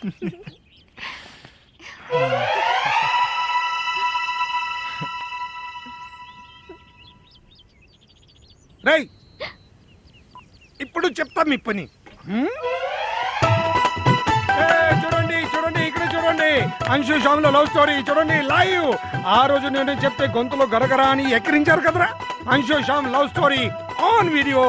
రై ఇప్పుడు చెప్తా మీ పని హ్మ్? ఏ, చూడండి చూడండి ఇక్కడ చూడండి అంశు శ్యామ్ల లవ్ స్టోరీ చూడండి లైవ్ ఆ రోజు నేను చెప్తే గొంతులో గరగర అని ఎక్కిరించారు కదరా Anshu Shyam love story on video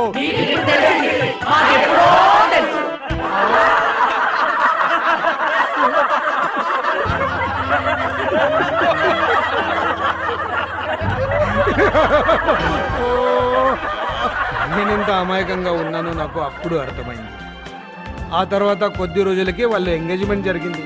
నేను ఎంత అమాయకంగా ఉన్నానో నాకు అప్పుడు అర్థమైంది ఆ తర్వాత కొద్ది రోజులకే వాళ్ళ ఎంగేజ్మెంట్ జరిగింది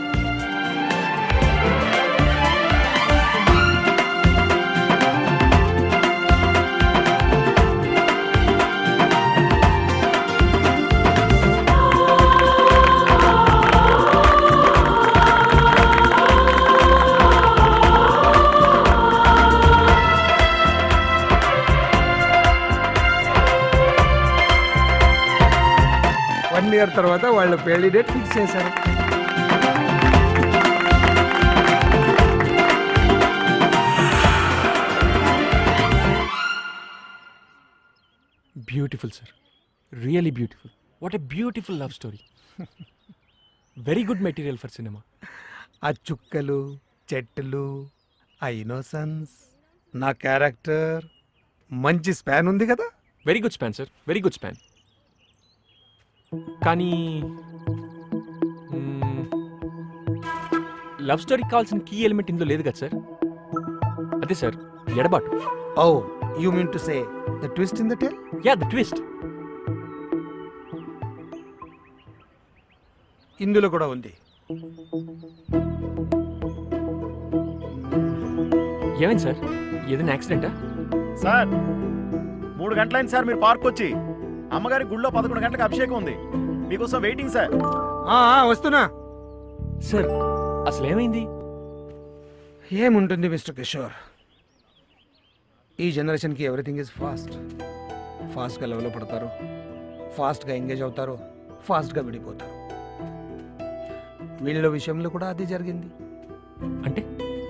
వన్ ఇయర్ తర్వాత వాళ్ళ పెళ్లి డేట్ ఫిక్స్ చేశారు beautiful sir really beautiful what a beautiful love story very good material for cinema ఆ చుక్కలు చెట్టులు ఆ ఇన్నోసెన్స్ నా క్యారెక్టర్ మంచి స్పాన్ ఉంది కదా very good span sir very good span కానీ లవ్ స్టోరీకి కావాల్సిన కీ ఎలిమెంట్ ఇందులో లేదు కదా సార్ అదే సార్ ఎడబాటు oh you mean to say the twist in the tale yeah the twist ఇందులో కూడా ఉంది ఏమైంది సార్ ఏదైనా యాక్సిడెంటా సార్ మూడు గంటలైంది సార్ మీరు పార్క్ వచ్చి అమ్మగారి గుళ్ళో పదకొండు గంటలకు అభిషేకం ఉంది మీకోసం వెయిటింగ్ సార్ ఆ, ఆ, వస్తున్నా సార్ అసలు ఏమైంది ఏముంటుంది మిస్టర్ కిషోర్ ఈ జనరేషన్కి ఎవ్రీథింగ్ ఈజ్ ఫాస్ట్ ఫాస్ట్గా లెవెల్లో పడతారు ఫాస్ట్గా ఎంగేజ్ అవుతారు ఫాస్ట్గా విడిపోతారు వీళ్ళ విషయంలో కూడా అది జరిగింది అంటే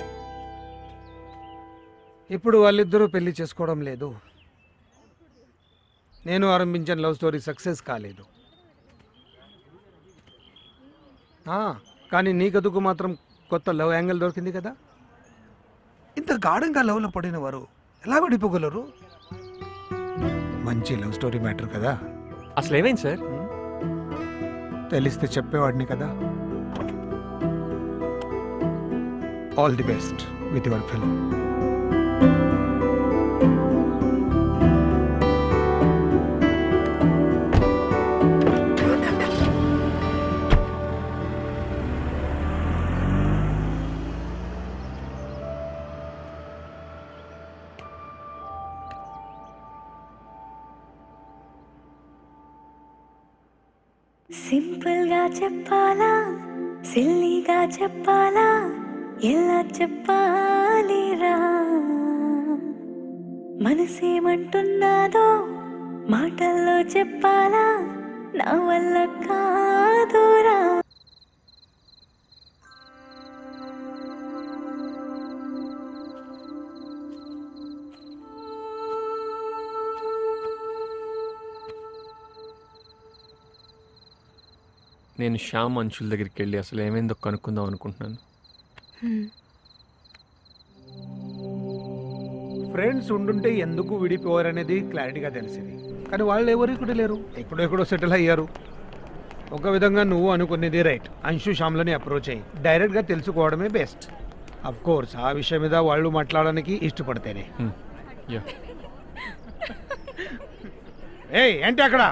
ఇప్పుడు వాళ్ళిద్దరూ పెళ్లి చేసుకోవడం లేదు నేను ఆరంభించిన లవ్ స్టోరీ సక్సెస్ కాలేదు ఆ, కానీ నీ గదుకు మాత్రం కొత్త లవ్ యాంగిల్ దొరికింది కదా ఇంత గాఢంగా లవ్లో పడిన వారు ఎలా విడిపోగలరు మంచి లవ్ స్టోరీ మ్యాటర్ కదా అసలు ఏమైంది సార్ తెలిస్తే చెప్పేవాడిని కదా all the best with your film simple గా చెప్పాలా సిల్లీగా చెప్పాలా ఎలా చెప్పాలిరా మనసేమంటున్నాదో మాటల్లో చెప్పాలా నా వల్ల కాదురా నేను శ్యామ్ అంచుల దగ్గరికి వెళ్ళి అసలు ఏమైందో కనుక్కుందాం అనుకుంటున్నాను ఫ్రెండ్స్ ఉండుంటే ఎందుకు విడిపోయారు అనేది క్లారిటీగా తెలిసింది కానీ వాళ్ళు ఎవరు కూడా లేరు ఎక్కడో ఎక్కడో సెటిల్ అయ్యారు ఒక విధంగా నువ్వు అనుకునేది రైట్ అంశు శ్యామ్లని అప్రోచ్ అయ్యి డైరెక్ట్గా తెలుసుకోవడమే బెస్ట్ అఫ్ కోర్స్ ఆ విషయం మీద వాళ్ళు మాట్లాడడానికి ఇష్టపడితేనే యా ఏయ్ ఏంటి అక్కడ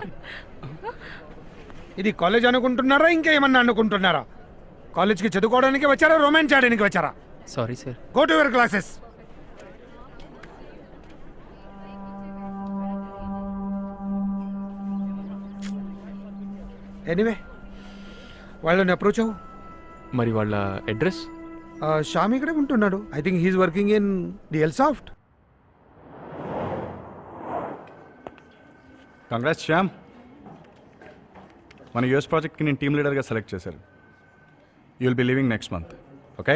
ఇది కాలేజ్ అనుకుంటున్నారా ఇంకా ఏమన్నా అనుకుంటున్నారా కాలేజ్కి చదువుకోవడానికి వచ్చారా రొమాన్స్ ఆడడానికి వచ్చారా sorry sir go to your classes anyway వాళ్ళని అప్రోచ్ అవ్వు మరి వాళ్ళ అడ్రస్ ఆ, శ్యామ్ ఇక్కడే ఉంటున్నాడు I think he's working in DL soft congrats Shyam మన యూఎస్ ప్రాజెక్ట్కి నేను టీమ్ లీడర్గా సెలెక్ట్ చేశారు You'll be leaving next month. Okay?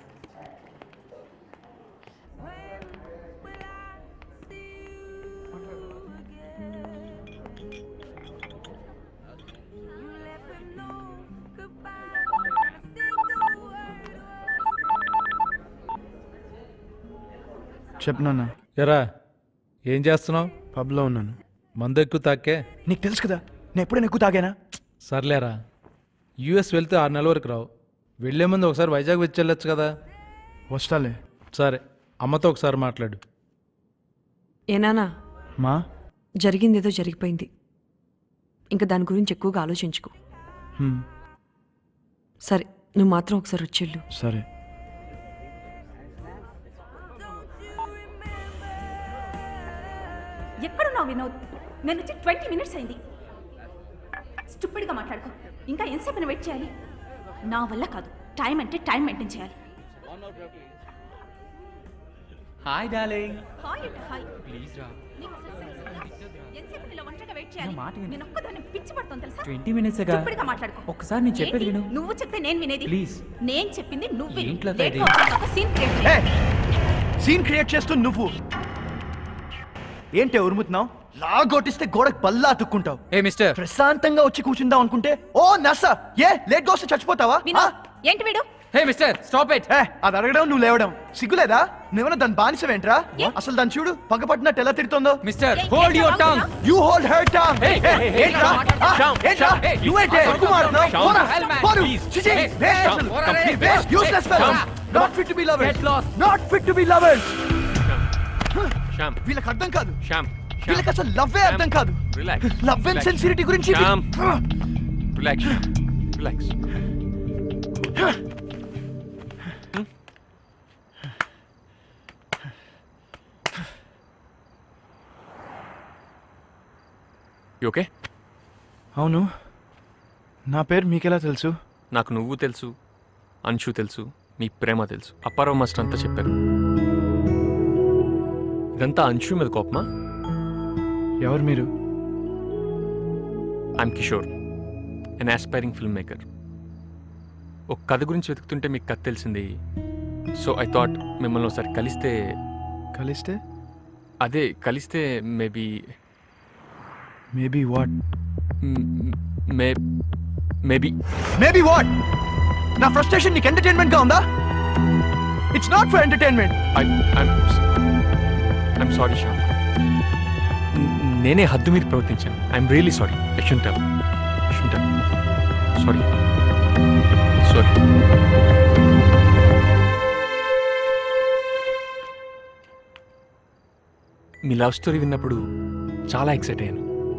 చెప్పు నాన్న ఎరా ఏం చేస్తున్నావు పబ్లో ఉన్నాను మందు ఎక్కువ తాకే నీకు తెలుసు కదా నేను ఎప్పుడైనా ఎక్కువ తాగానా సర్లేరా యూఎస్ వెళ్తే ఆరు నెలల వరకు రావు వెళ్ళే ముందు ఒకసారి వైజాగ్ వచ్చి వెళ్ళొచ్చు కదా వస్తాలే సరే అమ్మతో ఒకసారి మాట్లాడు ఏనానా మా జరిగిందేదో జరిగిపోయింది ఇంకా దాని గురించి ఎక్కువగా ఆలోచించుకో హ్మ్, సరే నువ్వు మాత్రం ఒకసారి వచ్చేళ్ళు సరే ఎక్కడున్నావు వినోద్ నేను వచ్చి ట్వంటీ మినిట్స్ అయింది స్టూపిడ్గా మాట్లాడుకో ఇంకా ఎంతసేపు వెయిట్ చేయాలి నా వల్ల కాదు టైం అంటే టైం మెయింటైన్ చేయాలి హాయ్ డార్లింగ్ హాయ్ అంటే హాయ్ ప్లీజ్ రా నీకు అసలు sense ఉందా? ఎంతసేపు ఇలా ఒంటరిగా వెయిట్ చేయాలి మాట విను. నేను ఒక్కదాన్ని పిచ్చి పడుతుంది తెలుసా ట్వంటీ మినిట్స్ స్టూపిడ్గా మాట్లాడుకో ఒక్కసారి నేను చెప్పేది ఏంటి? విను నువ్వు చెప్తే నేను వినేది Please. నేను చెప్పింది నువ్వు విను. ఏంట్లో Late ఇది? గా వచ్చాక ఒక scene create చేయి. సీన్ క్రియేట్ చేస్తూ నువ్వు ఏంటే ఉరుముతున్నావు లాగొట్టిస్తే గోడకు బల్లా అతుక్కుంటావు ఏ మిస్టర్ ప్రశాంతంగా వచ్చి కూర్చుందాం అనుకుంటే ఓ నస ఏ లేట్ గా వస్తే చచ్చిపోతావా ఆ? వినోద్ ఏంటి వీడు హే మిస్టర్ స్టాప్ ఇట్ ఏ అది అడగడం నువ్వు లేవడం సిగ్గులేదా నువ్వేమన్నా దాని బానిసవేంట్రా అసలు దాన్ని చూడు పక్కపట్టినట్టు ఎలా తిడుతుందో మిస్టర్ ఏ- హోల్డ్ ఏంటి యువర్ అలా టంగ్ ఉన్నావు? You hold her tongue Hey, hey, hey, ఏంట్రా hey, ఆ? Shyam, ఏంట్రా Shyam, hey, నువ్వేంటే Shyam, ఎక్కువ మాట్లాడుతున్నావు? Shyam, పోరా, hell man, పోరు. please. చిచి, Hey, waste, Shyam, what are complete they? waste, useless Hey, fellow. Shyam, Not fit to be loved. Get lost. Not fit to be loved. Shyam వీళ్ళకి అర్థం కాదు శ్యామ్ వీళ్ళకి అసలు లవ్వే అర్థం కాదు రిలాక్స్ లవ్ అండ్ సెన్సిరిటీ గురించి వీ- శ్యామ్ రిలాక్స్ రిలాక్స్ ఓకే అవును నా పేరు మీకెలా తెలుసు నాకు నువ్వు తెలుసు అంశు తెలుసు మీ ప్రేమ తెలుసు అప్పారావు మాస్టర్ అంతా చెప్పారు ఇదంతా అంశు మీద కోపమా ఎవరు మీరు I'm Kishore an aspiring film maker ఒక కథ గురించి వెతుకుతుంటే మీకు కథ తెలిసింది సో ఐ థాట్ మిమ్మల్ని ఒకసారి కలిస్తే కలిస్తే అదే కలిస్తే maybe maybe what may maybe maybe what నా ఫ్రస్ట్రేషన్ నీకు ఎంటర్టైన్మెంట్ గా ఉందా it's not for entertainment I'm sorry Shyam నేనే హద్దు మీద ప్రవర్తించాను ఐఎమ్ రియలీ సారీ యశుంటల్ యశుంటల్ సారీ సారీ మీ లవ్ స్టోరీ విన్నప్పుడు చాలా ఎక్సైట్ అయ్యాను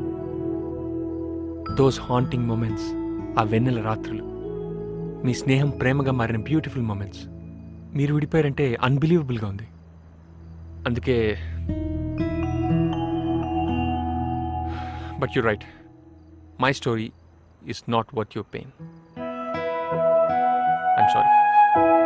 దోస్ హాంటింగ్ మూమెంట్స్ ఆ వెన్నెల రాత్రులు మీ స్నేహం ప్రేమగా మారిన బ్యూటిఫుల్ మూమెంట్స్ మీరు విడిపోయారంటే అన్బిలీవబుల్గా ఉంది అందుకే but you right my story is not what your pain I'm sorry